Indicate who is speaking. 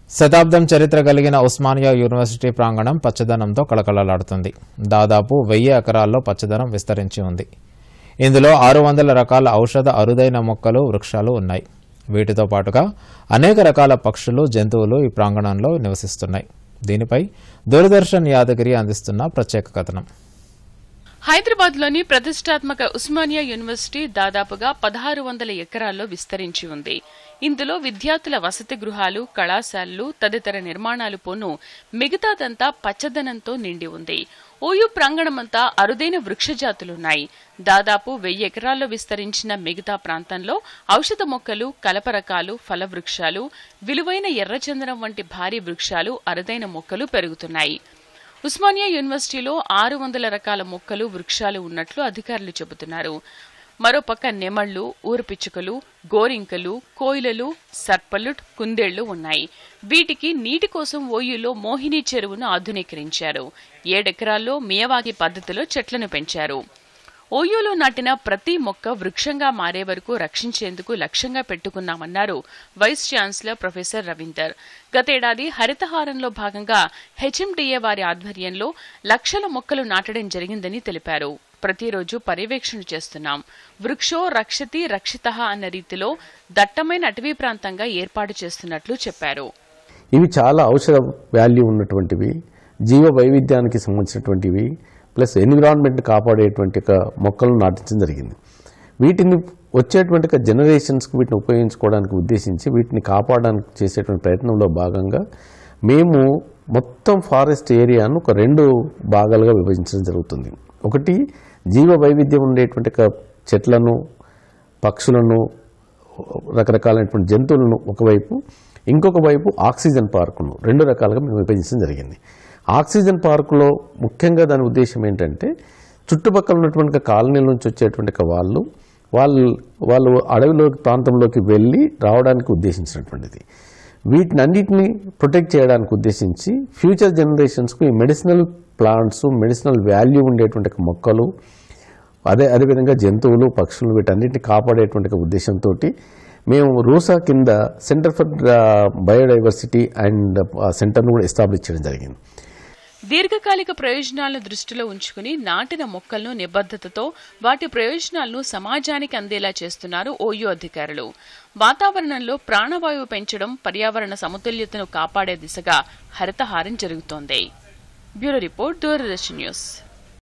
Speaker 1: శతాబ్దం చరిత్ర కలిగిన ఉస్మానియా యూనివర్సిటీ ప్రాంగణం పచ్చదనంతో కళకళలాడుతుంది దాదాపు వెయ్యి ఎకరాల్లో పచ్చదనం విస్తరించి ఉంది ఇందులో ఆరు వందల రకాల ఔషధ అరుదైన మొక్కలు వృక్షాలు ఉన్నాయి వీటితో పాటుగా అనేక రకాల పక్షులు జంతువులు ఈ ప్రాంగణంలో నివసిస్తున్నాయి దీనిపై దూరదర్శన్ యాదగిరి అందిస్తున్న ప్రత్యేక కథనం
Speaker 2: హైదరాబాద్లోని ప్రతిష్టాత్మక ఉస్మానియా యూనివర్సిటీ దాదాపుగా పదహారు వందల ఎకరాల్లో విస్తరించి ఉంది ఇందులో విద్యార్థుల వసతి గృహాలు కళాశాలలు తదితర నిర్మాణాలు పోను మిగతాదంతా పచ్చదనంతో నిండి ఉంది ఓయూ ప్రాంగణమంతా అరుదైన వృక్షజాతులున్నాయి దాదాపు వెయ్యి ఎకరాల్లో విస్తరించిన మిగతా ప్రాంతంలో ఔషధ మొక్కలు కలపరకాలు ఫలవృక్షాలు విలువైన ఎర్రచందనం వంటి భారీ వృక్షాలు అరుదైన మొక్కలు పెరుగుతున్నాయి ఉస్మానియా యూనివర్సిటీలో ఆరు వందల రకాల మొక్కలు వృక్షాలు ఉన్నట్లు అధికారులు చెబుతున్నారు మరోపక్క నెమళ్లు ఊరుపిచ్చుకలు గోరింకలు కోయిలలు సర్పలు కుందేళ్లు ఉన్నాయి వీటికి నీటి కోసం ఓయూలో మోహిని చెరువును ఆధునీకరించారు ఏడెకరాల్లో మియవాగి పద్ధతిలో చెట్లను పెంచారు ఓయూలో నాటిన ప్రతి మొక్క వృక్షంగా మారే వరకు రక్షించేందుకు లక్ష్యంగా పెట్టుకున్నామన్నారు వైస్ ఛాన్సలర్ ప్రొఫెసర్ రవీందర్ గతేడాది హరితహారంలో భాగంగా హెచ్ఎండిఏ వారి ఆధ్వర్యంలో లక్షల మొక్కలు నాటడం జరిగిందని తెలిపారు ప్రతిరోజు పర్యవేక్షణ చేస్తున్నాం వృక్షో రక్షతి రక్షిత అన్న రీతిలో దట్టమైన అటవీ ప్రాంతంగా ఏర్పాటు చేస్తున్నట్లు చెప్పారు
Speaker 3: ఇవి చాలా ఔషధ వాల్యూ ఉన్నటువంటివి జీవ వైవిధ్యానికి సంబంధించినటువంటివి ప్లస్ ఎన్విరాన్మెంట్ కాపాడేటువంటి ఒక మొక్కలను నాటించడం జరిగింది వీటిని వచ్చేటువంటి ఒక జనరేషన్స్కి వీటిని ఉపయోగించుకోవడానికి ఉద్దేశించి వీటిని కాపాడడానికి చేసేటువంటి ప్రయత్నంలో భాగంగా మేము మొత్తం ఫారెస్ట్ ఏరియాను ఒక రెండు భాగాలుగా విభజించడం జరుగుతుంది ఒకటి జీవ వైవిధ్యం ఉండేటువంటి ఒక చెట్లను పక్షులను రకరకాలైనటువంటి జంతువులను ఒకవైపు ఇంకొక వైపు ఆక్సిజన్ పార్కును రెండు రకాలుగా మేము విభజించడం జరిగింది ఆక్సిజన్ పార్కులో ముఖ్యంగా దాని ఉద్దేశం ఏంటంటే చుట్టుపక్కల ఉన్నటువంటి కాలనీల నుంచి వచ్చేటువంటి వాళ్ళు వాళ్ళు వాళ్ళు అడవిలో ప్రాంతంలోకి వెళ్ళి రావడానికి ఉద్దేశించినటువంటిది వీటిని అన్నిటిని ప్రొటెక్ట్ చేయడానికి ఉద్దేశించి ఫ్యూచర్ జనరేషన్స్కు ఈ మెడిసినల్ ప్లాంట్స్ మెడిసినల్ వాల్యూ ఉండేటువంటి మొక్కలు అదే అదేవిధంగా జంతువులు పక్షులు వీటన్నిటిని కాపాడేటువంటి ఉద్దేశంతో మేము రూసా కింద సెంటర్ ఫర్ బయోడైవర్సిటీ అండ్ సెంటర్ను కూడా ఎస్టాబ్లిష్ చేయడం జరిగింది
Speaker 2: దీర్ఘకాలిక ప్రయోజనాలను దృష్టిలో ఉంచుకుని నాటిన మొక్కలను నిబద్ధతతో వాటి ప్రయోజనాలను సమాజానికి అందేలా చేస్తున్నారు ఓయూ అధికారులు వాతావరణంలో ప్రాణవాయువు పెంచడం పర్యావరణ సమతుల్యతను కాపాడే దిశగా హరితహారం జరుగుతోంది బ్యూరో రిపోర్ట్ దూరదర్శన్ న్యూస్